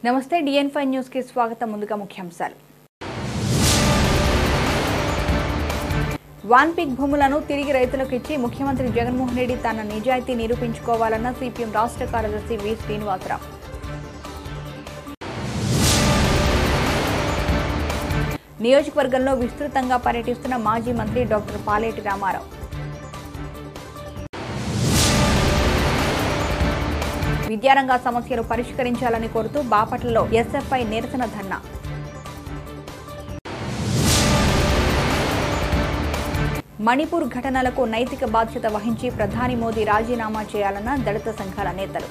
నమస్తే డిఎన్ five news కి స్వాగతం ముందుగా ముఖ్యాంశాలు వాన్పిక్ భూములను తిరిగి రైతులకు ఇచ్చి ముఖ్యమంత్రి జగన్మోహన్ రెడ్డి తన నిజాయితీ నిరూపించుకోవాలన్న సిపిఎం రాష్ట్ర కార్యదర్శి వి శ్రీనివాసరావు నియోజకవర్గంలో విస్తృతంగా పర్యటిస్తున్న మాజీ మంత్రి డాక్టర్ పాలేటి రామారావు విద్యారంగ సమస్యలు పరిష్కరించాలని కోరుతూ బాపట్లలో ఎస్ఎఫ్ఐ నిరసన ధర్నా మణిపూర్ ఘటనలకు నైతిక బాధ్యత వహించి ప్రధాని మోదీ రాజీనామా చేయాలన్న దళిత సంఘాల నేతలు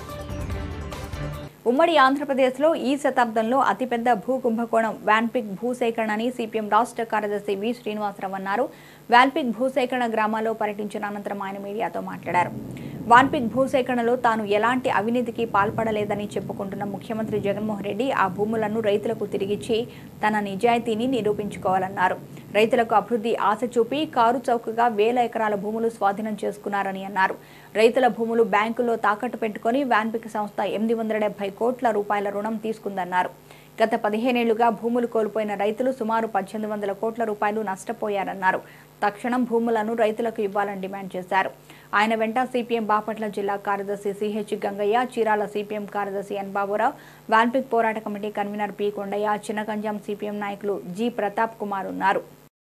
ఉమ్మడి ఆంధ్రప్రదేశ్లో ఈ శతాబ్దంలో అతిపెద్ద భూ కుంభకోణం వ్యాన్పిక్ భూసేకరణ అని సిపిఎం రాష్ట్ర కార్యదర్శి వి శ్రీనివాసరావు అన్నారు వ్యాన్పిక్ భూసేకరణ గ్రామాల్లో పర్యటించిన అనంతరం ఆయన మీడియాతో మాట్లాడారు వాన్పిక్ భూసేకరణలో తాను ఎలాంటి అవినీతికి పాల్పడలేదని చెప్పుకుంటున్న ముఖ్యమంత్రి జగన్మోహన్ రెడ్డి ఆ భూములను రైతులకు తిరిగిచ్చి తన నిజాయితీని నిరూపించుకోవాలన్నారు రైతులకు అభివృద్ధి ఆశ చూపి కారు చౌకగా వేల ఎకరాల భూములు స్వాధీనం చేసుకున్నారని అన్నారు రైతుల భూములు బ్యాంకుల్లో తాకట్టు పెట్టుకుని వ్యాన్పిక్ సంస్థ ఎనిమిది వందల డెబ్బై కోట్ల రూపాయల రుణం తీసుకుందన్నారు గత పదిహేనేళ్లుగా భూములు కోల్పోయిన రైతులు సుమారు పద్దెనిమిది వందల కోట్ల రూపాయలు నష్టపోయారన్నారు తక్షణం భూములను రైతులకు ఇవ్వాలని డిమాండ్ చేశారు ఆయన వెంట సిపిఎం బాపట్ల జిల్లా కార్యదర్శి సిహెచ్ గంగయ్య చీరాల సిపిఎం కార్యదర్శి ఎన్ బాబురావు వాన్పిక్ పోరాట committee convener P Kondaiah Chinnaganjam CPM నాయకులు జి ప్రతాప్ కుమార్ ఉన్నారు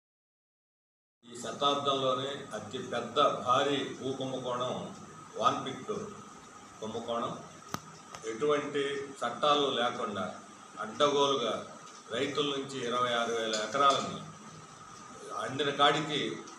ఈ శతాబ్దంలోనే అతి పెద్ద భారీ భూ కుంభకోణం వాన్పిక్ కుంభకోణం ఎటువంటి చట్టాలు లేకుండా అడ్డగోలుగా రైతుల నుంచి ఇరవై ఆరు వేల ఎకరాలని అందిన కాడికి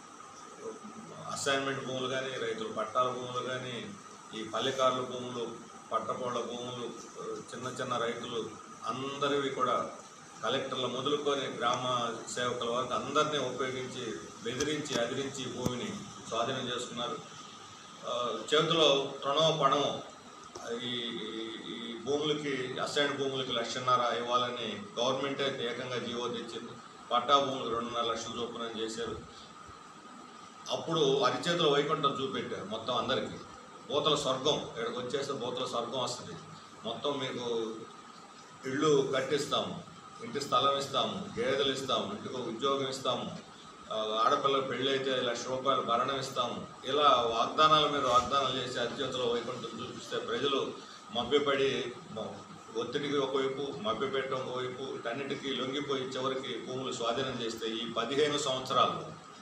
అసైన్మెంట్ భూములు కానీ రైతుల పట్టాల భూములు కానీ ఈ పల్లెకారుల భూములు పట్టకోళ్ళ భూములు చిన్న చిన్న రైతులు అందరివి కూడా కలెక్టర్లు మొదలుకొని గ్రామ సేవకుల వరకు అందరినీ ఉపయోగించి బెదిరించి అదిరించి భూమిని స్వాధీనం చేసుకున్నారు ఆ, చేతిలో తృణో పణమో ఈ ఈ- ఈ భూములకి అసైన్ భూములకి లక్షన్నర ఇవ్వాలని గవర్నమెంటే ఏకంగా జీవో తెచ్చింది పట్టా భూములకు రెండున్నర లక్షల చొప్పున చేశారు అప్పుడు అరిచేతుల వైకుంఠం చూపెట్టారు మొత్తం అందరికీ భూతల స్వర్గం ఇక్కడికి వచ్చేస్తే భూతల స్వర్గం వస్తుంది మొత్తం మీకు ఇళ్ళు కట్టిస్తాము ఇంటి స్థలం ఇస్తాము గేదెలు ఇస్తాము ఇంటికి ఒక ఉద్యోగం ఇస్తాము ఆ, ఆడపిల్లల పెళ్ళి అయితే లక్ష రూపాయలు భరణం ఇస్తాము ఇలా వాగ్దానాల మీద వాగ్దానాలు చేసి అరిచేతుల వైకుంఠం చూపిస్తే ప్రజలు మభ్యపడి మ- ఒత్తిడికి ఒకవైపు మభ్యపెట్టడం ఒకవైపు వీటన్నిటికీ లొంగిపోయి చివరికి భూములు స్వాధీనం చేస్తే ఈ పదిహేను సంవత్సరాలు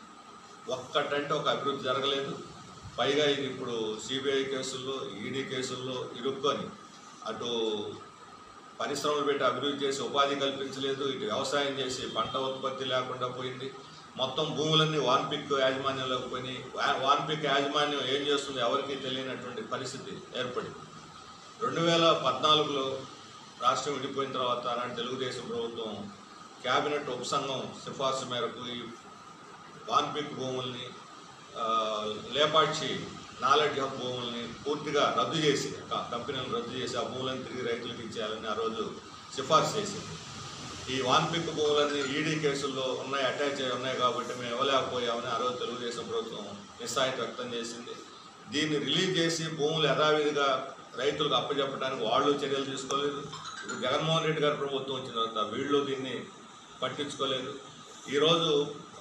ఒక్కటంటే ఒక అభివృద్ధి జరగలేదు పైగా ఇది ఇప్పుడు సిబిఐ కేసుల్లో ఈడీ కేసుల్లో ఇరుక్కొని అటు పరిశ్రమలు పెట్టి అభివృద్ధి చేసి ఉపాధి కల్పించలేదు ఇటు వ్యవసాయం చేసి పంట ఉత్పత్తి లేకుండా పోయింది మొత్తం భూములన్నీ వాన్పిక్ యాజమాన్యంలోకి పోయి వాన్పిక్ యాజమాన్యం ఏం చేస్తుందో ఎవరికీ తెలియనటువంటి పరిస్థితి ఏర్పడింది రెండు వేల పద్నాలుగులో రాష్ట్రం విడిపోయిన తర్వాత ఆనాటి తెలుగుదేశం ప్రభుత్వం కేబినెట్ ఉపసంఘం సిఫార్సు మేరకు ఈ వాన్పిక్ భూముల్ని ఆ, లేపాక్షి నాలెడ్జ్ హబ్ భూముల్ని పూర్తిగా రద్దు చేసి క- కంపెనీలను రద్దు చేసి ఆ భూములను తిరిగి రైతులకు ఇచ్చేయాలని ఆ రోజు సిఫార్సు చేసింది ఈ వాన్పిక్ భూములన్నీ ఈడీ కేసుల్లో ఉన్నాయి అటాచ్ అయి ఉన్నాయి కాబట్టి మేము ఇవ్వలేకపోయామని ఆ రోజు తెలుగుదేశం ప్రభుత్వం నిస్సాయిత వ్యక్తం చేసింది దీన్ని రిలీజ్ చేసి భూములు యథావిధిగా రైతులకు అప్పచెప్పడానికి వాళ్ళు చర్యలు తీసుకోలేదు ఇప్పుడు జగన్మోహన్ రెడ్డి గారి ప్రభుత్వం వచ్చిన తర్వాత వీళ్ళు దీన్ని పట్టించుకోలేదు ఈరోజు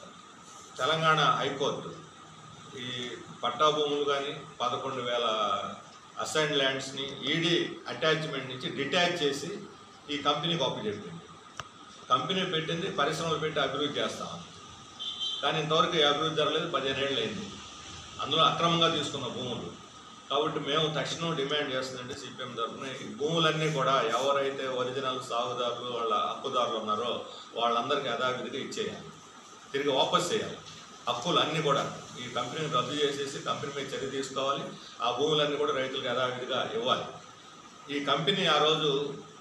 తెలంగాణ హైకోర్టు ఈ పట్టా భూములు కానీ పదకొండు వేల అసైన్ ల్యాండ్స్ని ఈడీ అటాచ్మెంట్ నుంచి డిటాచ్ చేసి ఈ కంపెనీకి అప్పచెప్పింది కంపెనీ పెట్టింది పరిశ్రమలు పెట్టి అభివృద్ధి చేస్తాం కానీ ఇంతవరకు ఈ అభివృద్ధి జరగలేదు పదిహేను ఏళ్ళు అయింది అందులో అక్రమంగా తీసుకున్న భూములు కాబట్టి మేము తక్షణం డిమాండ్ చేస్తుందంటే సిపిఎం తరఫున ఈ భూములన్నీ కూడా ఎవరైతే ఒరిజినల్ సాగుదారులు వాళ్ళ హక్కుదారులు ఉన్నారో వాళ్ళందరికీ యథావిధిగా ఇచ్చేయాలి తిరిగి వాపస్ చేయాలి హక్కులు అన్నీ కూడా ఈ కంపెనీని రద్దు చేసేసి కంపెనీ మీద చర్య తీసుకోవాలి ఆ భూములన్నీ కూడా రైతులకు యథావిధిగా ఇవ్వాలి ఈ కంపెనీ ఆ రోజు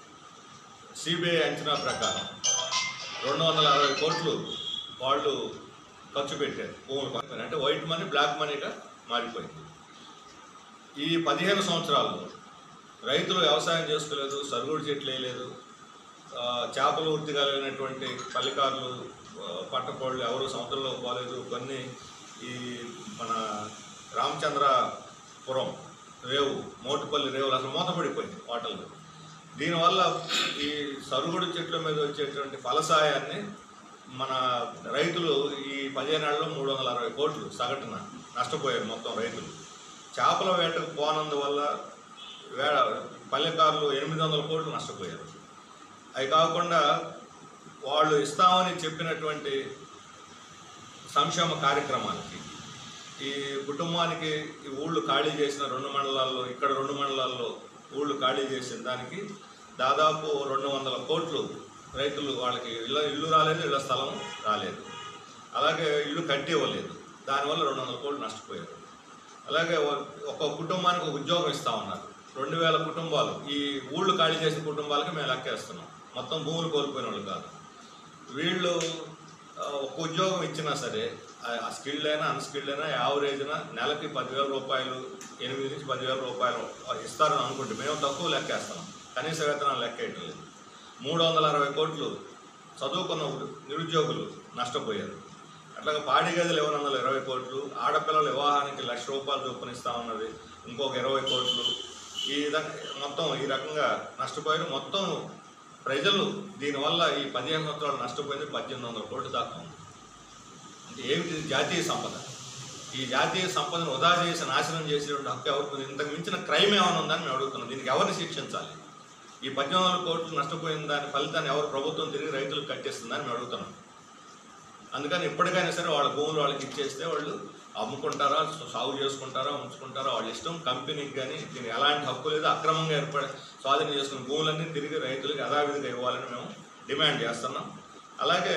సిబిఐ అంచనా ప్రకారం రెండు వందల అరవై కోట్లు వాళ్ళు ఖర్చు పెట్టారు భూములు కొనుక్కొని. అంటే వైట్ మనీ బ్లాక్ మనీగా మారిపోయింది ఈ పదిహేను సంవత్సరాల్లో రైతులు వ్యవసాయం చేసుకోలేదు సరుగుడు చెట్లు వేయలేదు ఆ, చేపలు వృత్తి కలిగినటువంటి పల్లికారులు ఆ, పట్టకోళ్ళు ఎవరు సముద్రంలో పోలేదు కొన్ని ఈ మన రామచంద్రపురం రేవు మోటుపల్లి రేవులు అసలు మూతపడిపోయింది హోటళ్ళు దీనివల్ల ఈ సరుగుడు చెట్ల మీద వచ్చేటువంటి ఫలసాయాన్ని మన రైతులు ఈ పదిహేనేళ్లలో మూడు వందల అరవై కోట్లు సగటున నష్టపోయారు మొత్తం రైతులు చేపల వేటకు పోనందువల్ల వే పల్లెకారులు ఎనిమిది వందల కోట్లు నష్టపోయారు అవి కాకుండా వాళ్ళు ఇస్తామని చెప్పినటువంటి సంక్షేమ కార్యక్రమాలకి ఈ కుటుంబానికి ఈ ఊళ్ళు ఖాళీ చేసిన రెండు మండలాల్లో ఇక్కడ రెండు మండలాల్లో ఊళ్ళు ఖాళీ చేసిన దానికి దాదాపు రెండు వందల కోట్లు రైతులు వాళ్ళకి ఇళ్ళ ఇల్లు రాలేదు ఇళ్ళ స్థలం రాలేదు అలాగే ఇల్లు కట్టి ఇవ్వలేదు దానివల్ల రెండు వందల కోట్లు నష్టపోయారు అలాగే ఒ- ఒక్కొక్క కుటుంబానికి ఒక ఉద్యోగం ఇస్తా ఉన్నారు రెండు వేల కుటుంబాలు ఈ ఊళ్ళు ఖాళీ చేసిన కుటుంబాలకి మేము లెక్కేస్తున్నాం మొత్తం భూములు కోల్పోయిన వాళ్ళు కాదు వీళ్ళు ఆ, ఒక ఉద్యోగం ఇచ్చినా సరే ఆ స్కిల్డ్ అయినా అన్స్కిల్డ్ అయినా యావరేజ్న నెలకి పదివేల రూపాయలు ఎనిమిది నుంచి పదివేల రూపాయలు ఇస్తారని అనుకుంటే మేము తక్కువ లెక్కేస్తాం కనీస వేతనాలు లెక్కేయటం లేదు మూడు వందల అరవై కోట్లు చదువుకున్న నిరుద్యోగులు నష్టపోయారు అట్లాగే పాడి గదులు ఇరవై వందల ఇరవై కోట్లు ఆడపిల్లల వివాహానికి లక్ష రూపాయలు చొప్పున ఇస్తా ఉన్నది ఇంకొక ఇరవై కోట్లు ఈ విధంగా మొత్తం ఈ రకంగా నష్టపోయారు మొత్తం ప్రజలు దీనివల్ల ఈ పదిహేను సంవత్సరాలు నష్టపోయింది పద్దెనిమిది వందల కోట్లు దాకా ఉంది అంటే ఏమిటి ఇది జాతీయ సంపద ఈ జాతీయ సంపదను వృధా చేసి నాశనం చేసేటువంటి హక్కు ఎవరికి ఉంది? ఇంతకు మించిన క్రైమ్ ఏమైనా ఉందని మేము అడుగుతున్నాం దీనికి ఎవరిని శిక్షించాలి ఈ పద్దెనిమిది వందల కోట్లు నష్టపోయిన దాని ఫలితాన్ని ఎవరు ప్రభుత్వం తిరిగి రైతులకు కట్టేస్తుందని మేము అడుగుతున్నాం అందుకని ఇప్పటికైనా సరే వాళ్ళ భూములు వాళ్ళకి ఇచ్చేస్తే వాళ్ళు అమ్ముకుంటారా సాగు చేసుకుంటారా ఉంచుకుంటారా వాళ్ళ ఇష్టం కంపెనీకి కానీ దీనికి ఎలాంటి హక్కు లేదు అక్రమంగా ఏర్పడి స్వాధీనం చేసుకున్న భూములన్నీ తిరిగి రైతులకు యథావిధిగా ఇవ్వాలని మేము డిమాండ్ చేస్తున్నాం అలాగే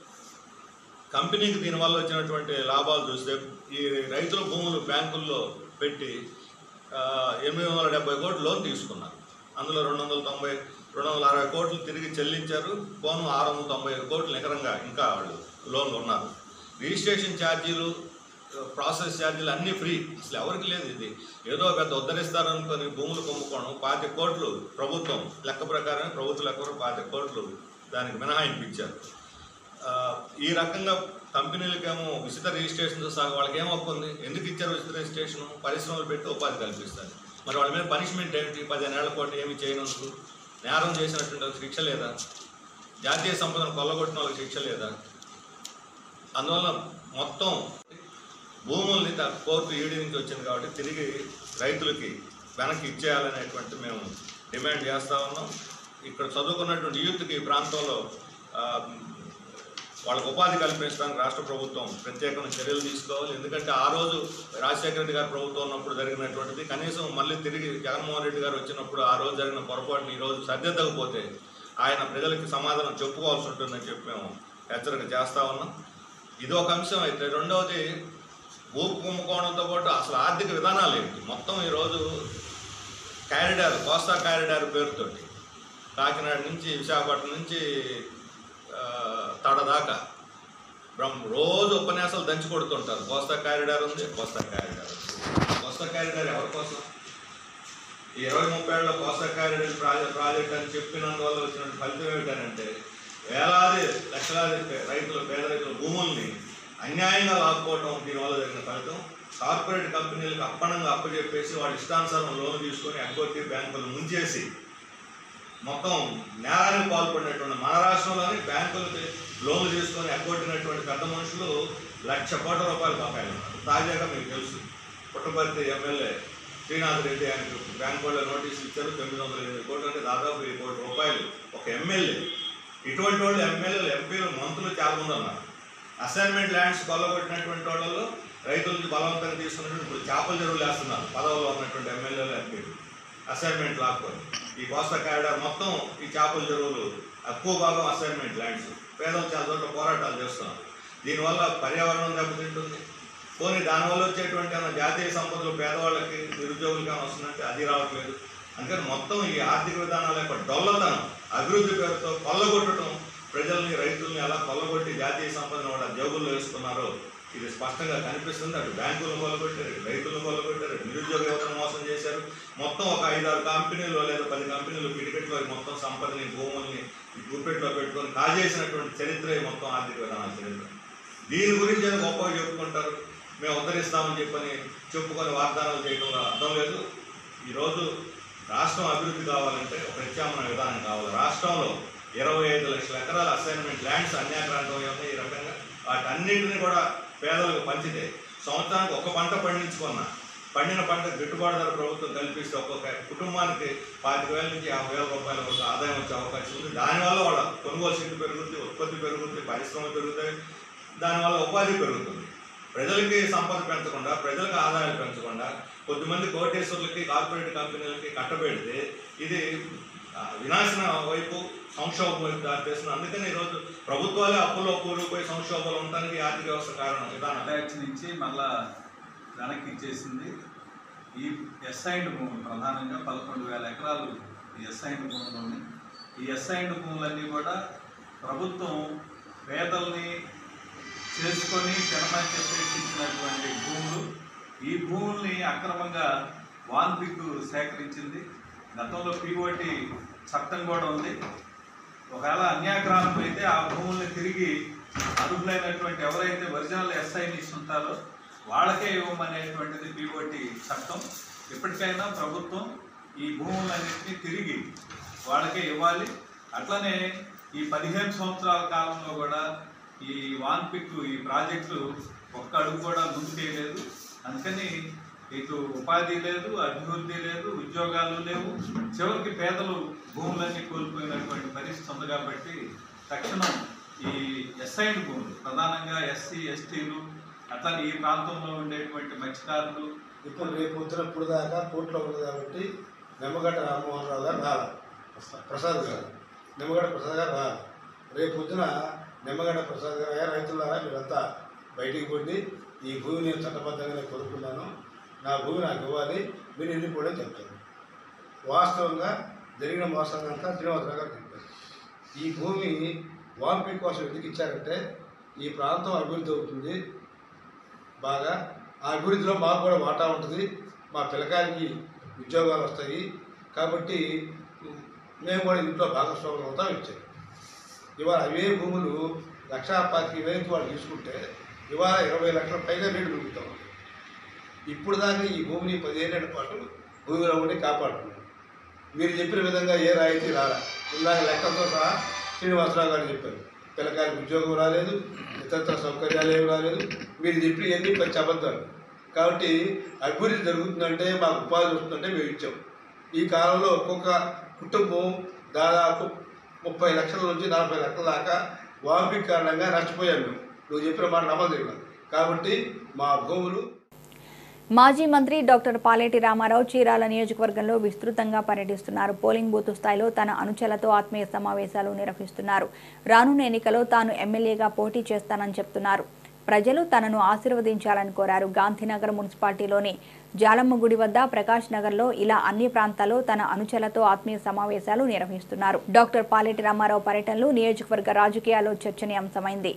కంపెనీకి దీనివల్ల వచ్చినటువంటి లాభాలు చూస్తే ఈ రైతుల భూములు బ్యాంకుల్లో పెట్టి ఆ, ఎనిమిది వందల డెబ్బై కోట్లు లోన్ తీసుకున్నారు అందులో రెండు వందల తొంభై రెండు వందల అరవై కోట్లు తిరిగి చెల్లించారు పోను ఆరు వందల తొంభై ఐదు కోట్లు నికరంగా ఇంకా వాళ్ళు లోన్లు ఉన్నారు రిజిస్ట్రేషన్ ఛార్జీలు ప్రాసెస్ ఛార్జీలు అన్నీ ఫ్రీ అసలు ఎవరికి లేదు ఇది ఏదో పెద్ద ఉద్ధరిస్తారనుకొని భూములు కొమ్ముకోవడం పాతి కోట్లు ప్రభుత్వం లెక్క ప్రకారం ప్రభుత్వ లెక్క ప్రకారం పాతి కోట్లు దానికి మినహాయింపు ఇచ్చారు ఆ, ఈ రకంగా కంపెనీలకేమో ఉచిత రిజిస్ట్రేషన్తో సహా వాళ్ళకి ఏం హక్కు ఉంది ఎందుకు ఇచ్చారు ఉచిత రిజిస్ట్రేషన్ పరిశ్రమలు పెట్టి ఉపాధి కల్పిస్తారు మరి వాళ్ళ మీద పనిష్మెంట్ ఏమిటి పదిహేను ఏళ్ల పాటు ఏమి చేయనందుకు నేరం చేసినటువంటి వాళ్ళకి శిక్ష లేదా జాతీయ సంపదను కొల్లగొట్టిన వాళ్ళకి శిక్ష లేదా అందువల్ల మొత్తం భూముల్ని త- కోర్టు ఈడీ నుంచి వచ్చింది కాబట్టి తిరిగి రైతులకి వెనక్కి ఇచ్చేయాలనేటువంటి మేము డిమాండ్ చేస్తా ఉన్నాం ఇక్కడ చదువుకున్నటువంటి యూత్కి ఈ ప్రాంతంలో ఆ, వాళ్ళకు ఉపాధి కల్పించడానికి రాష్ట్ర ప్రభుత్వం ప్రత్యేకమైన చర్యలు తీసుకోవాలి ఎందుకంటే ఆ రోజు రాజశేఖర రెడ్డి గారి ప్రభుత్వం ఉన్నప్పుడు జరిగినటువంటిది కనీసం మళ్ళీ తిరిగి జగన్మోహన్ రెడ్డి గారు వచ్చినప్పుడు ఆ రోజు జరిగిన పొరపాటుని ఈ రోజు సర్దిద్దకపోతే ఆయన ప్రజలకి సమాధానం చెప్పుకోవాల్సి ఉంటుందని చెప్పి మేము హెచ్చరిక చేస్తా ఉన్నాం ఇది ఒక అంశం అయితే రెండవది భూ కుంభకోణంతో పాటు అసలు ఆర్థిక విధానాలు ఏంటి మొత్తం ఈరోజు కారిడార్ కోస్తా కారిడార్ పేరుతోటి కాకినాడ నుంచి విశాఖపట్నం నుంచి ఆ, తడ దాకా బ్రహ్మ రోజు ఉపన్యాసాలు దంచి కొడుతుంటారు కోస్తా కారిడార్ ఉంది కోస్తా కారిడార్ ఉంది కోస్తా కారిడార్ ఎవరి కోసం ఈ ఇరవై ముప్పై ఏళ్ళలో కోస్తా కారిడార్ ప్రాజెక్ట్ ప్రాజెక్ట్ అని చెప్పినందువల్ల వచ్చిన ఫలితం ఏమిటంటే వేలాది లక్షలాది పే- రైతులు పేద రైతుల భూముల్ని అన్యాయంగా లాక్కోవటం దీనివల్ల జరిగిన ఫలితం కార్పొరేట్ కంపెనీలకు అప్పనంగా అప్పచెప్పేసి వాళ్ళ ఇష్టానుసారం లోన్ తీసుకొని ఎగ్గొట్టి బ్యాంకులు ముంచేసి మొత్తం నేరానికి పాల్పడినటువంటి మన రాష్ట్రంలోని బ్యాంకులకి లోన్లు తీసుకొని ఎగ్గొట్టినటువంటి పెద్ద మనుషులు లక్ష కోట్ల రూపాయలు బకాయిలు ఉన్నారు తాజాగా మీకు తెలుసు పుట్టపర్తి ఎమ్మెల్యే శ్రీనాథ్ రెడ్డి ఆయనకు బ్యాంకు వాళ్ళ నోటీసులు ఇచ్చారు తొమ్మిది వందల ఎనిమిది కోట్లు అంటే దాదాపు వెయ్యి కోట్ల రూపాయలు ఒక ఎమ్మెల్యే ఇటువంటి వాళ్ళు ఎమ్మెల్యేలు ఎంపీలు మంత్రులు చాలా మంది ఉన్నారు అసైన్మెంట్ ల్యాండ్స్ కొల్లగొట్టినటువంటి వాళ్ళలో రైతుల నుంచి బలవంతంగా తీసుకున్నటువంటి ఇప్పుడు చేపల చెరువులు వేస్తున్నారు పదవుల్లో ఉన్నటువంటి ఎమ్మెల్యేలు ఎంపీలు అసైన్మెంట్ లాక్కొని ఈ కోస్తా కారిడార్ మొత్తం ఈ చేపల చెరువులు ఎక్కువ భాగం అసైన్మెంట్ ల్యాండ్స్ పేదలు చాలా చోట్ల పోరాటాలు చేస్తున్నారు దీనివల్ల పర్యావరణం దెబ్బతింటుంది పోనీ దానివల్ల వచ్చేటువంటి ఏమైనా జాతీయ సంపదలు పేదవాళ్ళకి నిరుద్యోగులకి ఏమైనా వస్తుందంటే అది రావట్లేదు అందుకని మొత్తం ఈ ఆర్థిక విధానాల యొక్క డొల్లతనం అభివృద్ధి పేరుతో కొల్లగొట్టడం ప్రజల్ని రైతుల్ని ఎలా కొల్లగొట్టి జాతీయ సంపదను వాళ్ళ జేబుల్లో వేసుకున్నారో ఇది స్పష్టంగా కనిపిస్తుంది అటు బ్యాంకులను కొల్లగొట్టారు ఇటు రైతులను కొల్లగొట్టారు ఇటు నిరుద్యోగ యువతను మోసం చేశారు మొత్తం ఒక ఐదారు కంపెనీలు లేదా పది కంపెనీలు పిడికెట్లో ఈ మొత్తం సంపదని భూముల్ని ఈ గుప్పెట్లో పెట్టుకొని కాజేసినటువంటి చరిత్ర ఈ మొత్తం ఆర్థిక విధానాల చరిత్ర దీని గురించి ఏదో గొప్పగా చెప్పుకుంటారు మేము ఉద్ధరిస్తామని చెప్పని చెప్పుకొని వాగ్దానాలు చేయడంలో అర్థం లేదు ఈరోజు రాష్ట్రం అభివృద్ధి కావాలంటే ఒక ప్రత్యామ్నాయ విధానం కావాలి రాష్ట్రంలో ఇరవై ఐదు లక్షల ఎకరాల అసైన్మెంట్ ల్యాండ్స్ అన్యాక్రాంతం ఉన్నాయి ఈ రకంగా వాటన్నింటినీ కూడా పేదలకు పంచితే సంవత్సరానికి ఒక పంట పండించుకున్నా పండిన పంట గిట్టుబాటు ధర ప్రభుత్వం కల్పిస్తే ఒక్కొక్క కుటుంబానికి పాతిక వేల నుంచి యాభై వేల రూపాయల వరకు ఆదాయం వచ్చే అవకాశం ఉంది దానివల్ల వాళ్ళ కొనుగోలు శక్తి పెరుగుతుంది ఉత్పత్తి పెరుగుతుంది పరిశ్రమలు పెరుగుతాయి దానివల్ల ఉపాధి పెరుగుతుంది ప్రజలకి సంపద పెంచకుండా ప్రజలకు ఆదాయాలు పెంచకుండా కొద్దిమంది కోటేశ్వర్లకి కార్పొరేట్ కంపెనీలకి కట్టబెడితే ఇది ఆ, వినాశన వైపు సంక్షోభం వైపు దారితీస్తుంది అందుకని ఈరోజు ప్రభుత్వాలే అప్పుల్లో కూరుకుపోయి సంక్షోభాలు ఉండడానికి ఈ ఆర్థిక వ్యవస్థ కారణం విధానం ట్యాక్స్ నుంచి మళ్ళా వెనక్కి ఇచ్చేసింది ఈ ఎస్ఐండ్ భూములు ప్రధానంగా పదకొండు వేల ఎకరాలు ఈ ఎస్ఐండ్ భూములు ఉన్నాయి ఈ ఎస్ఐండ్ భూములన్నీ కూడా ప్రభుత్వం పేదల్ని చేసుకొని తినమని చెప్పేసి ఇచ్చినటువంటి భూములు ఈ భూముల్ని అక్రమంగా వాన్పిక్ సేకరించింది గతంలో పీఓటి చట్టం కూడా ఉంది ఒకవేళ అన్యాక్రాంతం అయితే ఆ భూముల్ని తిరిగి అర్హులైనటువంటి ఎవరైతే ఒరిజినల్ ఎస్ఐనిస్ ఉంటారో వాళ్ళకే ఇవ్వమనేటువంటిది పీఓటి చట్టం ఎప్పటికైనా ప్రభుత్వం ఈ భూములన్నింటినీ తిరిగి వాళ్ళకే ఇవ్వాలి అట్లనే ఈ పదిహేను సంవత్సరాల కాలంలో కూడా ఈ వాన్పిక్ ఈ ప్రాజెక్టు ఒక్క అడుగు కూడా ముందుకేయలేదు అందుకని ఇటు ఉపాధి లేదు అభివృద్ధి లేదు ఉద్యోగాలు లేవు చివరికి పేదలు భూములన్నీ కోల్పోయినటువంటి పరిస్థితి ఉంది కాబట్టి తక్షణం ఈ ఎస్ఐడ్ భూములు ప్రధానంగా ఎస్సీ ఎస్టీలు అట్లనే ఈ ప్రాంతంలో ఉండేటువంటి మత్స్యకారులు ఇప్పుడు రేపు పొద్దున ఇప్పుడు దాకా కోర్టులో ఉంది కాబట్టి నిమ్మగడ్డ రామ్మోహన్ రావు గారు రాలి ప్రసాద్ గారు నిమ్మగడ్డ ప్రసాద్ గారు రాలి రేపు పొద్దున నిమ్మగడ్డ ప్రసాద్ గారు అయ్యా రైతులారా మీరంతా బయటికి పోండి ఈ భూమి నేను చట్టబద్ధంగానే కొనుక్కున్నాను నా భూమి నాకు ఇవ్వాలి మీరు వెళ్ళిపోవడం చెప్తాను వాస్తవంగా జరిగిన మోసం అంతా శ్రీనివాసరావు గారు చెప్పారు ఈ భూమి వాంపింగ్ కోసం ఎందుకు ఇచ్చారంటే ఈ ప్రాంతం అభివృద్ధి అవుతుంది బాగా ఆ అభివృద్ధిలో మాకు కూడా వాటా ఉంటుంది మా పిల్లకాయలకి ఉద్యోగాలు వస్తాయి కాబట్టి మేము కూడా ఇంట్లో భాగస్వాములు అవుతాం ఇచ్చారు ఇవాళ అవే భూములు లక్షా పాతిక వేలకి వాళ్ళు తీసుకుంటే ఇవాళ ఇరవై లక్షల పైగా రేటు పెరుగుతాం ఇప్పుడు దాకా ఈ భూమిని పదిహేనేళ్ల పాటు భూమిలో ఉండి కాపాడుతున్నాం మీరు చెప్పిన విధంగా ఏ రాయితీ రాలా ఇందాక లెక్కలతో సహా శ్రీనివాసరావు గారు చెప్పారు పిల్లకాయలకు ఉద్యోగం రాలేదు ఇతరత్ర సౌకర్యాలు ఏమి రాలేదు మీరు చెప్పిన ఎన్ని పచ్చి అబద్ధాలు కాబట్టి అభివృద్ధి జరుగుతుందంటే మాకు ఉపాధి వస్తుందంటే మేము ఇచ్చాం ఈ కాలంలో ఒక్కొక్క కుటుంబం దాదాపు ముప్పై లక్షల నుంచి నలభై లక్షల దాకా వాంపిక్ కారణంగా నష్టపోయాం మేము నువ్వు చెప్పిన మాట నమ్మదగిన కాబట్టి మా భూములు మాజీ మంత్రి డాక్టర్ పాలేటి రామారావు చీరాల నియోజకవర్గంలో విస్తృతంగా పర్యటిస్తున్నారు పోలింగ్ బూత్ స్థాయిలో తన అనుచరులతో ఆత్మీయ సమావేశాలు నిర్వహిస్తున్నారు రానున్న ఎన్నికలో తాను ఎమ్మెల్యేగా పోటీ చేస్తానని చెప్తున్నారు ప్రజలు తనను ఆశీర్వదించాలని కోరారు గాంధీనగర్ మున్సిపాలిటీలోని జాలమ్మ గుడి వద్ద ప్రకాష్ నగర్లో ఇలా అన్ని ప్రాంతాల్లో తన అనుచరులతో ఆత్మీయ సమావేశాలు నిర్వహిస్తున్నారు డాక్టర్ పాలేటి రామారావు పర్యటనలు నియోజకవర్గ రాజకీయాల్లో చర్చనీయాంశమైంది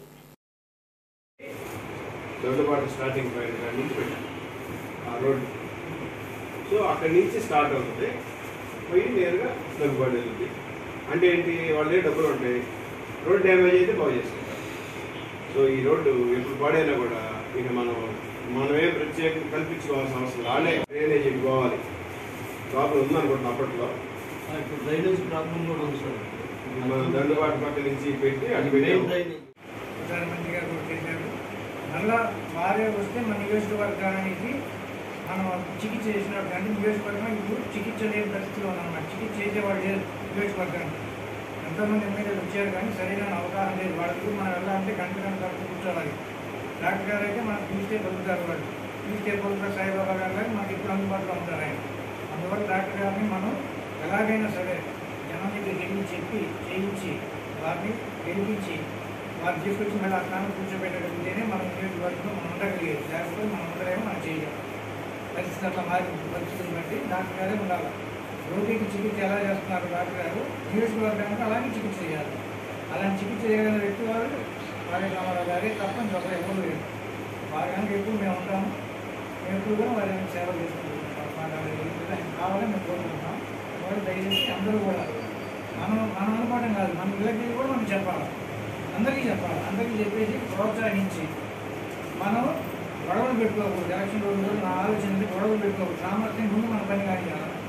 దొడ్డపాటు స్టార్టింగ్ పాయింట్ కాడి నుంచి పెట్టాను ఆ రోడ్ సో అక్కడి నుంచి స్టార్ట్ అవుతుంది పోయి నేరుగా దగ్గుబాటు వెళ్తుంది అంటే ఏంటి వాళ్ళే డబ్బులు ఉంటాయి రోడ్ డ్యామేజ్ అయితే బాగు చేసుకుంటారు సో ఈ రోడ్డు ఎప్పుడు పాడైనా కూడా ఇక మనం మనమే ప్రత్యేకం కల్పించుకోవాల్సిన అవసరం రాలే డ్రైనేజ్ పోవాలి ప్రాబ్లం ఉందనుకుంటున్నా అప్పట్లో ఇప్పుడు డ్రైనేజ్ ప్రాబ్లం కూడా ఉంది సార్ మనం దండుబాటు పక్క నుంచి పెట్టి అటు మెయిన్ పెట్టాము డ్రైనేజ్ ప్రధానమంత్రి గారు కూడా చేశారు మళ్ళా వారే వస్తే మన నియోజకవర్గానికి మనం చికిత్స చేసినప్పుడు అంటే నియోజకవర్గం ఇప్పుడు చికిత్స లేని పరిస్థితిలో ఉన్నామన్నమాట చికిత్స చేసేవాడు లేదు నియోజకవర్గానికి ఎంతోమంది ఎమ్మెల్యేలు వచ్చారు కానీ సరైన అవగాహన లేదు వాళ్ళకి మనం వెళ్ళాలంటే గంట గంట వరకు కూర్చోవాలి డాక్టర్ గారు అయితే మనకు పిలిస్తే పలుకుతారు వాళ్ళు పిలిస్తే పలుకుతారు సాయిబాబా గారు కానీ మనకి ఇప్పుడు అందుబాటులో ఉంటారు ఆయన అందువల్ల డాక్టర్ గారిని మనం ఎలాగైనా సరే జనం దగ్గరికి వెళ్ళి చెప్పి చేయించి వారిని గెలిపించి వారు తీసుకొచ్చి మళ్ళీ ఆ స్థానం కూర్చోబెట్టగలిగితేనే మన నియోజకవర్గంలో మనం ఉండగలిగేది లేకపోతే మనం ఉండలేమో మనం చేయలేము పరిస్థితి అట్లా మారి పరిస్థితులు బట్టి డాక్టర్ గారే ఉండాలి రోగికి చికిత్స ఎలా చేస్తున్నారు డాక్టర్ గారు నియోజకవర్గానికి అలాగే చికిత్స చేయాలి అలాంటి చికిత్స చేయగలిగిన వ్యక్తి వారు వారి రామారావు గారే తప్ప ఇంకొకరు ఎవరు లేరు వారి కనుక ఎప్పుడు మేము ఉంటాము మేము ఎప్పుడు కూడా వారి కనుక సేవ చేసుకుంటున్నాం మాకు కావాలని మేము కోరుకుంటున్నాం వాళ్ళు దయచేసి అందరూ కూడా మనం మనం అనుకోవడం కాదు మన ఇళ్ళకి కూడా మనం చెప్పాలి అందరికీ చెప్పాలి అందరికీ చెప్పేసి ప్రోత్సహించి మనం గొడవలు పెట్టుకోకూడదు ఎలక్షన్ రోజుల్లో నా ఆలోచన ఉంది, గొడవలు పెట్టుకోకూడదు సామర్థ్యం ముందు మన పని కానీ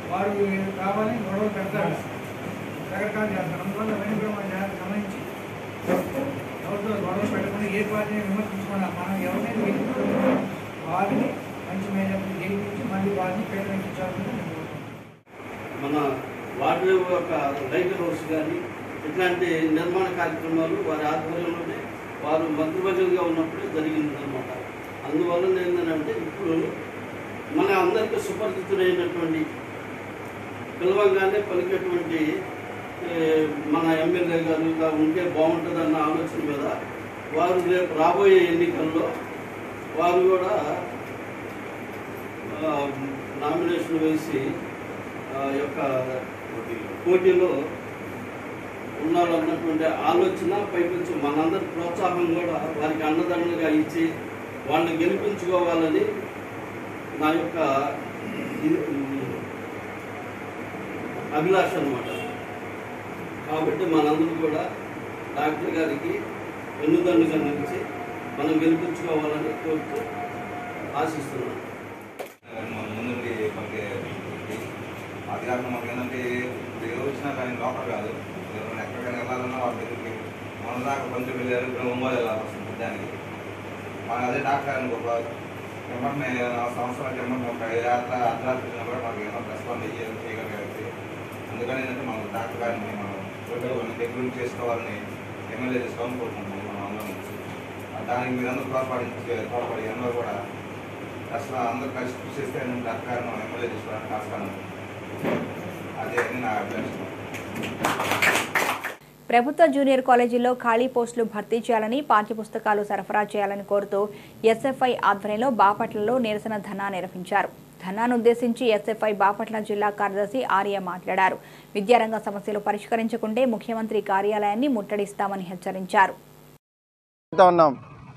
వారు కావాలని గొడవలు పెడతారు రకరకాలు చేస్తారు అందువల్ల అవన్నీ కూడా మనం జాగ్రత్త గమనించి ఎవరితో గొడవలు పెట్టకుండా ఏ పార్టీని విమర్శించుకున్నా మనం ఎవరినైతే గెలుపుతున్నామో వారిని మంచి మేజర్ని గెలిపించి మళ్ళీ వారిని ప్రేరేపించాలని నేను కోరుకుంటున్నాను మన వార్డు యొక్క లైట్ హౌస్ కానీ ఇట్లాంటి నిర్మాణ కార్యక్రమాలు వారి ఆధ్వర్యంలోనే వారు మంత్రివర్గంగా ఉన్నప్పుడే జరిగిందనమాట అందువల్ల ఏంటంటే ఇప్పుడు మన అందరికీ సుపరిచితులైనటువంటి పిలవంగానే పలికేటువంటి ఏ, మన ఎమ్మెల్యే గారు ఇలా ఉంటే బాగుంటుందన్న ఆలోచన మీద వారు రేపు రాబోయే ఎన్నికల్లో వారు కూడా ఆ, నామినేషన్ వేసి ఆ యొక్క పోటీలో ఉండాలన్నటువంటి ఆలోచన పైపించి మనందరి ప్రోత్సాహం కూడా వారికి అన్నదండగా ఇచ్చి వాళ్ళని గెలిపించుకోవాలని నా యొక్క ఇది- అభిలాష అనమాట కాబట్టి మనందరూ కూడా డాక్టర్ గారికి వెన్నుదన్నుగా నిలిచి మనం గెలిపించుకోవాలని కోరుతూ ఆశిస్తున్నాను మన ముందుండి మనకి అది కాక మనకి ఏంటంటే ఇప్పుడు ఏ వచ్చినా కానీ లోపల కాదు ఎవరైనా ఎక్కడికైనా వెళ్ళాలన్నా వాళ్ళ దగ్గరికి మన దాకా కొంచెం వెళ్ళారు ఇప్పుడు ఒంగోలు వెళ్ళాలి వస్తుంది దానికి మన అదే డాక్టర్ అని ఒక ఎమ్మటిని సంవత్సరానికి ఎమ్మటి ఒక యాత్ర అర్ధరాత్రి వచ్చినా కూడా మనకి ఏమో రెస్పాండ్ అయ్యి చేయగలిగారు అందుకని ఏంటంటే మనం డాక్టర్ గారిని మనం మన దగ్గర నుంచి చేసుకోవాలని ఎమ్మెల్యే చేసుకోవాలని కోరుకుంటున్నాం మనం అందరం దానికి మీరందరూ తోడ్పడించి తోడ్పడి అందరూ కూడా అసలు అందరూ కలిసి కృషి చేస్తే నేను డాక్టర్ గారిని ఎమ్మెల్యే చేసుకోవడానికి ఆస్కారం ఉంది. అదే అని నా అభిలాషం ప్రభుత్వ జూనియర్ కాలేజీల్లో ఖాళీ పోస్టులు భర్తీ చేయాలని పాఠ్యపుస్తకాలు సరఫరా చేయాలని కోరుతూ ఎస్ఎఫ్ఐ ఆధ్వర్యంలో బాపట్లలో నిరసన ధర్నా నిర్వహించారు ధర్నాను ఉద్దేశించి ఎస్ఎఫ్ఐ బాపట్ల జిల్లా కార్యదర్శి ఆర్య మాట్లాడారు విద్యారంగ సమస్యలు పరిష్కరించకుంటే ముఖ్యమంత్రి కార్యాలయాన్ని ముట్టడిస్తామని హెచ్చరించారు చెప్తా ఉన్నాం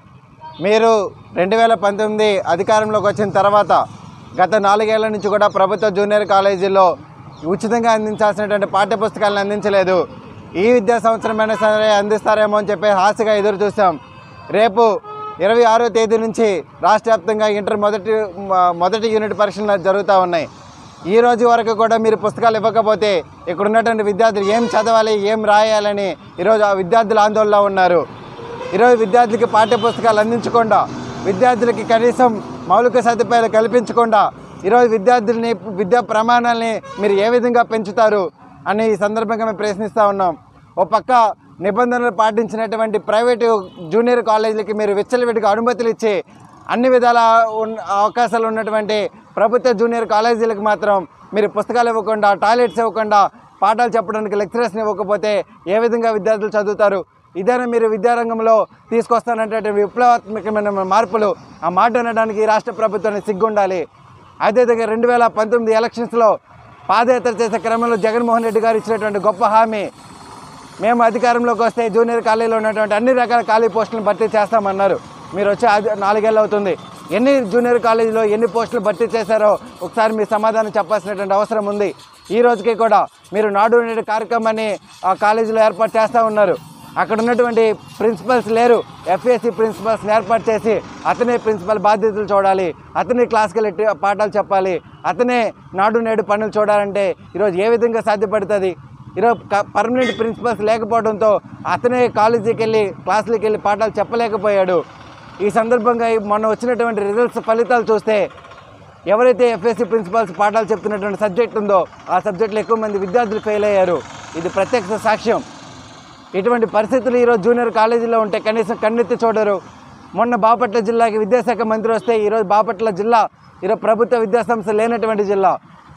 మీరు రెండు వేల పంతొమ్మిది అధికారంలోకి వచ్చిన తర్వాత గత నాలుగేళ్ల నుంచి కూడా ప్రభుత్వ జూనియర్ కాలేజీల్లో ఉచితంగా అందించాల్సినటువంటి పాఠ్యపుస్తకాలను అందించలేదు ఈ విద్యా సంవత్సరమైనా సరే అందిస్తారేమో అని చెప్పి ఆశగా ఎదురు చూసాం రేపు ఇరవై ఆరో తేదీ నుంచి రాష్ట్ర వ్యాప్తంగా ఇంటర్ మొదటి మ- మొదటి యూనిట్ పరీక్షలు జరుగుతూ ఉన్నాయి ఈ రోజు వరకు కూడా మీరు పుస్తకాలు ఇవ్వకపోతే ఇక్కడ ఉన్నటువంటి విద్యార్థులు ఏం చదవాలి ఏం రాయాలని ఈరోజు ఆ విద్యార్థులు ఆందోళనలో ఉన్నారు ఈరోజు విద్యార్థులకి పాఠ్య పుస్తకాలు అందించకుండా విద్యార్థులకి కనీసం మౌలిక సదుపాయాలు కల్పించకుండా ఈరోజు విద్యార్థుల్ని విద్యా ప్రమాణాలని మీరు ఏ విధంగా పెంచుతారు అని ఈ సందర్భంగా మేము ప్రశ్నిస్తూ ఉన్నాం ఓ పక్క నిబంధనలు పాటించినటువంటి ప్రైవేటు జూనియర్ కాలేజీలకి మీరు విచ్చలవిడిగా అనుమతులు ఇచ్చి అన్ని విధాల ఉన్న అవకాశాలు ఉన్నటువంటి ప్రభుత్వ జూనియర్ కాలేజీలకు మాత్రం మీరు పుస్తకాలు ఇవ్వకుండా టాయిలెట్స్ ఇవ్వకుండా పాఠాలు చెప్పడానికి లెక్చరర్స్ని ఇవ్వకపోతే ఏ విధంగా విద్యార్థులు చదువుతారు ఇదేనా మీరు విద్యారంగంలో తీసుకొస్తానంటే విప్లవాత్మకమైన మార్పులు ఆ మాట అనడానికి ఈ రాష్ట్ర ప్రభుత్వానికి సిగ్గుండాలి అదేవిధంగా రెండు వేల పంతొమ్మిది ఎలక్షన్స్లో పాదయాత్ర చేసే క్రమంలో జగన్మోహన్ రెడ్డి గారు ఇచ్చినటువంటి గొప్ప హామీ మేము అధికారంలోకి వస్తే జూనియర్ కాలేజీలో ఉన్నటువంటి అన్ని రకాల ఖాళీ పోస్టులను భర్తీ చేస్తామన్నారు మీరు వచ్చి అది- నాలుగేళ్ళు అవుతుంది ఎన్ని జూనియర్ కాలేజీలో ఎన్ని పోస్టులు భర్తీ చేశారో ఒకసారి మీ సమాధానం చెప్పాల్సినటువంటి అవసరం ఉంది ఈ రోజుకి కూడా మీరు నాడు నేడు కార్యక్రమాన్ని ఆ కాలేజీలో ఏర్పాటు చేస్తూ ఉన్నారు అక్కడ ఉన్నటువంటి ప్రిన్సిపల్స్ లేరు ఎఫ్ఏసి ప్రిన్సిపల్స్ని ఏర్పాటు చేసి అతనే ప్రిన్సిపల్ బాధ్యతలు చూడాలి అతనే క్లాస్కి వెళ్ళి పాఠాలు చెప్పాలి అతనే నాడు నేడు పనులు చూడాలంటే ఈరోజు ఏ విధంగా సాధ్యపడుతుంది ఈరోజు పర్మనెంట్ ప్రిన్సిపల్స్ లేకపోవడంతో అతనే కాలేజీకి వెళ్ళి క్లాసులకి వెళ్ళి పాఠాలు చెప్పలేకపోయాడు ఈ సందర్భంగా ఈ మొన్న వచ్చినటువంటి రిజల్ట్స్ ఫలితాలు చూస్తే ఎవరైతే ఎఫ్ఎస్సి ప్రిన్సిపల్స్ పాఠాలు చెప్తున్నటువంటి సబ్జెక్ట్ ఉందో ఆ సబ్జెక్టులో ఎక్కువ మంది విద్యార్థులు ఫెయిల్ అయ్యారు ఇది ప్రత్యక్ష సాక్ష్యం ఇటువంటి పరిస్థితులు ఈరోజు జూనియర్ కాలేజీలో ఉంటే కనీసం కన్నెత్తి చూడరు మొన్న బాపట్ల జిల్లాకి విద్యాశాఖ మంత్రి వస్తే ఈరోజు బాపట్ల జిల్లా ఈరోజు ప్రభుత్వ విద్యాసంస్థ లేనటువంటి జిల్లా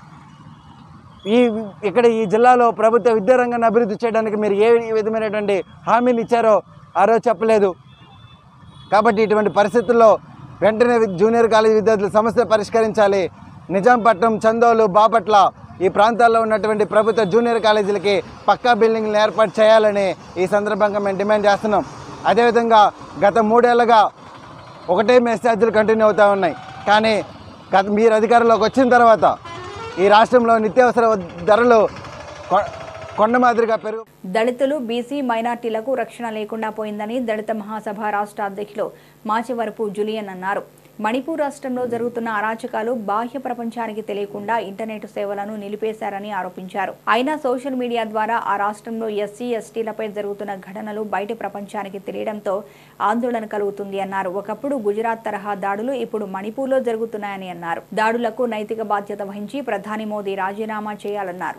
ఈ ఇక్కడ ఈ జిల్లాలో ప్రభుత్వ విద్యారంగాన్ని అభివృద్ధి చేయడానికి మీరు ఏ విధమైనటువంటి హామీని ఇచ్చారో ఆ రోజు చెప్పలేదు కాబట్టి ఇటువంటి పరిస్థితుల్లో వెంటనే వి- జూనియర్ కాలేజీ విద్యార్థుల సమస్య పరిష్కరించాలి నిజాంపట్నం చందోలు బాపట్ల ఈ ప్రాంతాల్లో ఉన్నటువంటి ప్రభుత్వ జూనియర్ కాలేజీలకి పక్కా బిల్డింగ్లు ఏర్పాటు చేయాలని ఈ సందర్భంగా మేము డిమాండ్ చేస్తున్నాం అదేవిధంగా గత మూడేళ్లుగా ఒకటే మెస్ ఛార్జీలు కంటిన్యూ అవుతూ ఉన్నాయి కానీ గత మీరు అధికారంలోకి వచ్చిన తర్వాత ఈ రాష్ట్రంలో నిత్యావసర ధరలు కొ- కొండ మాదిరిగా పెరుగు దళితులు బీసీ మైనార్టీలకు రక్షణ లేకుండా పోయిందని దళిత మహాసభ రాష్ట్ర అధ్యక్షులు మాచివరపు జులియన్ అన్నారు మణిపూర్ రాష్ట్రంలో జరుగుతున్న అరాచకాలు బాహ్య ప్రపంచానికి తెలియకుండా ఇంటర్నెట్ సేవలను నిలిపేశారని ఆరోపించారు అయినా సోషల్ మీడియా ద్వారా ఆ రాష్ట్రంలో ఎస్సీ ఎస్టీలపై జరుగుతున్న ఘటనలు బయటి ప్రపంచానికి తెలియడంతో ఆందోళన కలుగుతుంది అన్నారు ఒకప్పుడు గుజరాత్ తరహా దాడులు ఇప్పుడు మణిపూర్లో జరుగుతున్నాయని అన్నారు దాడులకు నైతిక బాధ్యత వహించి ప్రధాని మోదీ రాజీనామా చేయాలన్నారు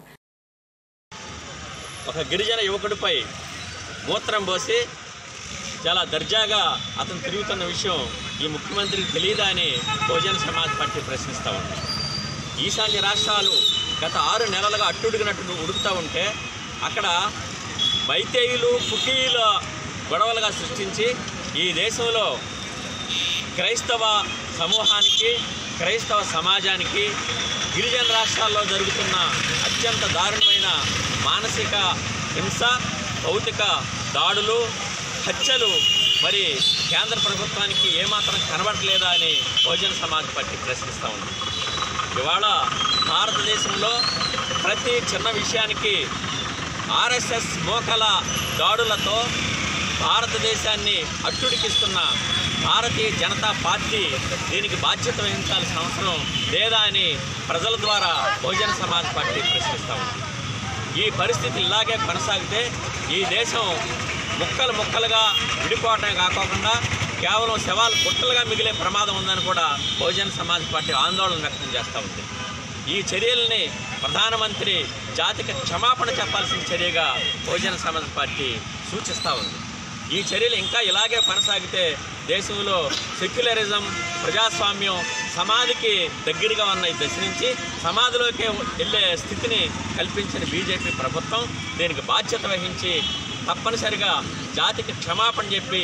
ఒక గిరిజన యువకుడిపై మూత్రం పోసి చాలా దర్జాగా అతను తిరుగుతున్న విషయం ఈ ముఖ్యమంత్రికి తెలియదా అని బహుజన సమాజ్ పార్టీ ప్రశ్నిస్తూ ఉంది ఈశాన్య రాష్ట్రాలు గత ఆరు నెలలుగా అట్టుడిగినట్టు ఉడుకుతూ ఉంటే అక్కడ మైతేయులు కుకీల గొడవలుగా సృష్టించి ఈ దేశంలో క్రైస్తవ సమూహానికి క్రైస్తవ సమాజానికి గిరిజన రాష్ట్రాల్లో జరుగుతున్న అత్యంత దారుణమైన మానసిక హింస భౌతిక దాడులు హత్యలు మరి కేంద్ర ప్రభుత్వానికి ఏమాత్రం కనబడట్లేదా అని బహుజన సమాజ్ పార్టీ ప్రశ్నిస్తూ ఉంది ఇవాళ భారతదేశంలో ప్రతి చిన్న విషయానికి ఆర్ఎస్ఎస్ మోకల దాడులతో భారతదేశాన్ని అట్టుడికిస్తున్న భారతీయ జనతా పార్టీ దీనికి బాధ్యత వహించాల్సిన అవసరం లేదా అని ప్రజల ద్వారా బహుజన సమాజ్ పార్టీ ప్రశ్నిస్తూ ఉంది ఈ పరిస్థితి ఇలాగే కొనసాగితే ఈ దేశం ముక్కలు ముక్కలుగా విడిపోవటమే కాకోకుండా కేవలం శవాలు గుట్టలుగా మిగిలే ప్రమాదం ఉందని కూడా బహుజన సమాజ్ పార్టీ ఆందోళన వ్యక్తం చేస్తూ ఉంది ఈ చర్యల్ని ప్రధానమంత్రి జాతికి క్షమాపణ చెప్పాల్సిన చర్యగా బహుజన సమాజ్ పార్టీ సూచిస్తూ ఉంది ఈ చర్యలు ఇంకా ఇలాగే కొనసాగితే దేశంలో సెక్యులరిజం ప్రజాస్వామ్యం సమాధికి దగ్గరగా ఉన్న ఈ దశ నుంచి సమాధిలోకి వెళ్ళే స్థితిని కల్పించిన బీజేపీ ప్రభుత్వం దీనికి బాధ్యత వహించి తప్పనిసరిగా జాతికి క్షమాపణ చెప్పి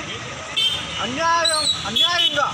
అన్యాయం అన్యాయంగా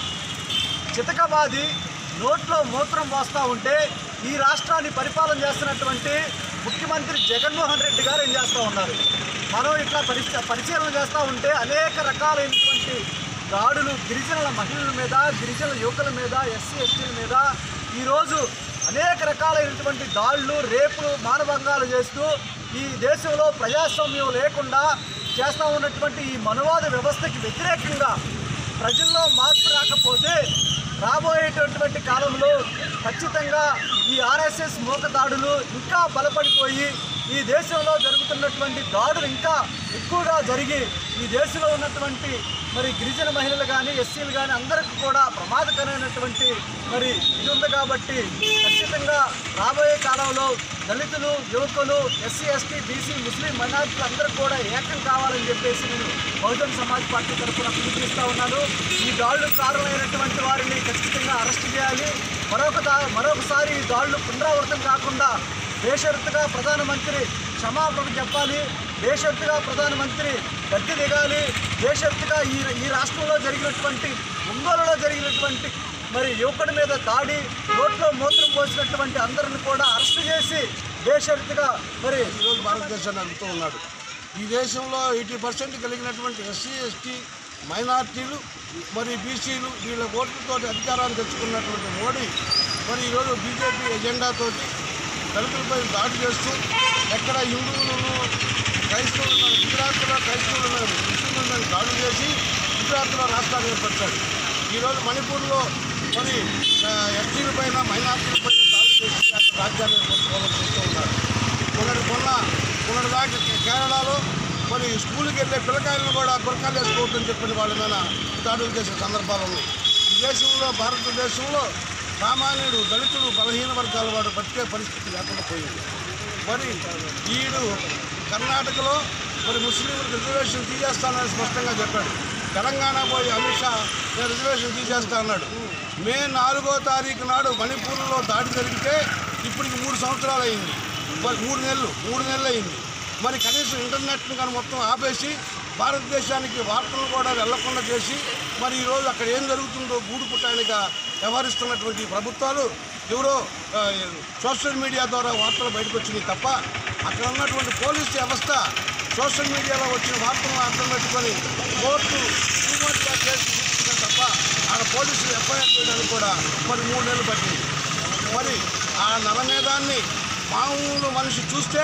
చితకబాది నోట్లో మూత్రం పోస్తూ ఉంటే ఈ రాష్ట్రాన్ని పరిపాలన చేస్తున్నటువంటి ముఖ్యమంత్రి జగన్మోహన్ రెడ్డి గారు ఏం చేస్తూ ఉన్నారు మనం ఇట్లా పరి పరిశీలన చేస్తూ ఉంటే అనేక రకాలైనటువంటి దాడులు గిరిజనుల మహిళల మీద గిరిజనుల యువకుల మీద ఎస్సీ ఎస్టీల మీద ఈరోజు అనేక రకాలైనటువంటి దాడులు రేపులు మానభంగాలు చేస్తూ ఈ దేశంలో ప్రజాస్వామ్యం లేకుండా చేస్తూ ఉన్నటువంటి ఈ మనవాద వ్యవస్థకి వ్యతిరేకంగా ప్రజల్లో మార్పు రాకపోతే రాబోయేటటువంటి కాలంలో ఖచ్చితంగా ఈ ఆర్ఎస్ఎస్ మూక దాడులు ఇంకా బలపడిపోయి ఈ దేశంలో జరుగుతున్నటువంటి దాడులు ఇంకా ఎక్కువగా జరిగి ఈ దేశంలో ఉన్నటువంటి మరి గిరిజన మహిళలు కానీ ఎస్సీలు కానీ అందరికీ కూడా ప్రమాదకరమైనటువంటి మరి ఇది ఉంది కాబట్టి ఖచ్చితంగా రాబోయే కాలంలో దళితులు యువకులు ఎస్సీ ఎస్టీ బీసీ ముస్లిం మైనార్టీలు అందరూ కూడా ఏకం కావాలని చెప్పేసి నేను బహుజన్ సమాజ్ పార్టీ తరఫున పిలుపునిస్తా ఉన్నాను ఈ దాడులకు కారణమైనటువంటి వారిని ఖచ్చితంగా అరెస్ట్ చేయాలి మరొక దా- మరొకసారి ఈ దాడులు పునరావృతం కాకుండా బేషరతుగా ప్రధానమంత్రి క్షమాపణ చెప్పాలి బేషరతుగా ప్రధానమంత్రి గద్దె దిగాలి బేషరతుగా ఈ ఈ రాష్ట్రంలో జరిగినటువంటి ఒంగోలులో జరిగినటువంటి మరి యువకుడి మీద దాడి రోడ్లో మూత్రం పోసినటువంటి అందరిని కూడా అరెస్ట్ చేసి బేషరతుగా మరి ఈరోజు భారతదేశాన్ని అడుగుతూ ఉన్నాడు ఈ దేశంలో ఎయిటీ పర్సెంట్ కలిగినటువంటి ఎస్సీ ఎస్టీ మైనార్టీలు మరి బీసీలు వీళ్ళ ఓట్లతో అధికారాన్ని తెచ్చుకున్నటువంటి మోడీ మరి ఈరోజు బీజేపీ ఎజెండాతోటి దళితులపై దాడి చేస్తూ ఎక్కడ హిందువులను క్రైస్తవులు మన గుజరాత్లో క్రైస్తవుల మీద ముస్లింల మీద దాడులు చేసి గుజరాత్లో రాష్ట్రాలు ఏర్పరిచాడు ఈరోజు మణిపూర్లో మరి ఎస్టీల పైన మైనార్టీల పైన దాడులు చేసి అక్కడ రాజ్యాన్ని ఏర్పరచుకోవాలని చూస్తూ ఉన్నారు మొన్నటి మొన్న మొన్నటి దాకా కేరళలో మరి స్కూల్కి వెళ్ళే పిల్లకాయలను కూడా గురకాలు వేసుకోవద్దని చెప్పిన వాళ్ళ మీద దాడులు చేసిన సందర్భాలు ఉన్నాయి ఈ దేశంలో భారతదేశంలో సామాన్యుడు దళితుడు బలహీన వర్గాల వాడు బతికే పరిస్థితి లేకుండా పోయింది మరి ఈడు కర్ణాటకలో మరి ముస్లింలకు రిజర్వేషన్ తీసేస్తానని స్పష్టంగా చెప్పాడు తెలంగాణ పోయి అమిత్ షా నేను రిజర్వేషన్ తీసేస్తా అన్నాడు మే నాలుగో తారీఖు నాడు మణిపూర్లో దాడి జరిగితే ఇప్పటికి మూడు సంవత్సరాలు అయింది మరి మూడు నెలలు మూడు నెలలు అయింది మరి కనీసం ఇంటర్నెట్ను కానీ మొత్తం ఆపేసి భారతదేశానికి వార్తలు కూడా వెళ్లకుండా చేసి మరి ఈరోజు అక్కడ ఏం జరుగుతుందో గూడు పుట్టానిగా వ్యవహరిస్తున్నటువంటి ఈ ప్రభుత్వాలు ఎవరో ఆ, సోషల్ మీడియా ద్వారా వార్తలు బయటకు వచ్చినాయి తప్ప అక్కడ ఉన్నటువంటి పోలీస్ వ్యవస్థ సోషల్ మీడియాలో వచ్చిన వార్తలను అర్థం పెట్టుకొని కోర్టు టూమచ్గా కేసు తీసుకుంటే తప్ప ఆడ పోలీసులు ఎఫ్ఐఆర్ చేయడానికి కూడా మరి మూడు నెలలు పట్టింది మరి ఆ నలమేధాన్ని మామూలు మనిషి చూస్తే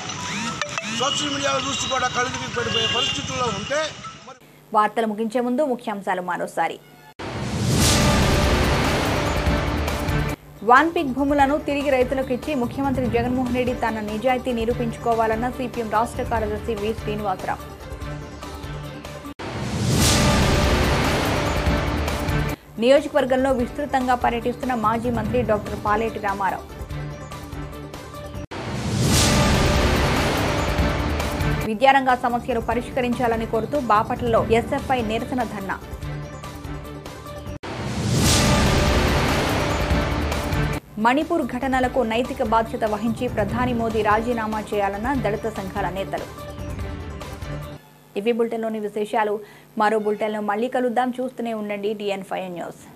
సోషల్ మీడియాలో చూసి కూడా కళ్ళు తిరిగి పడిపోయే పరిస్థితుల్లో ఉంటే వార్తలు ముగించే ముందు ముఖ్యాంశాలు మరోసారి వాన్పిక్ భూములను తిరిగి రైతులకు ఇచ్చి ముఖ్యమంత్రి జగన్మోహన్ రెడ్డి తన నిజాయితీ నిరూపించుకోవాలన్న సిపిఎం రాష్ట్ర కార్యదర్శి వి శ్రీనివాసరావు నియోజకవర్గంలో విస్తృతంగా పర్యటిస్తున్న మాజీ మంత్రి డాక్టర్ పాలేటి రామారావు విద్యారంగ సమస్యలు పరిష్కరించాలని కోరుతూ బాపట్లలో ఎస్ఎఫ్ఐ నిరసన ధర్నా మణిపూర్ ఘటనలకు నైతిక బాధ్యత వహించి ప్రధాని మోదీ రాజీనామా చేయాలన్న దళిత సంఘాల నేతలు ఇవి బులెటిన్లోని విశేషాలు మరో బులెటిన్లో మళ్ళీ కలుద్దాం చూస్తూనే ఉండండి డిఎన్ ఫైవ్ న్యూస్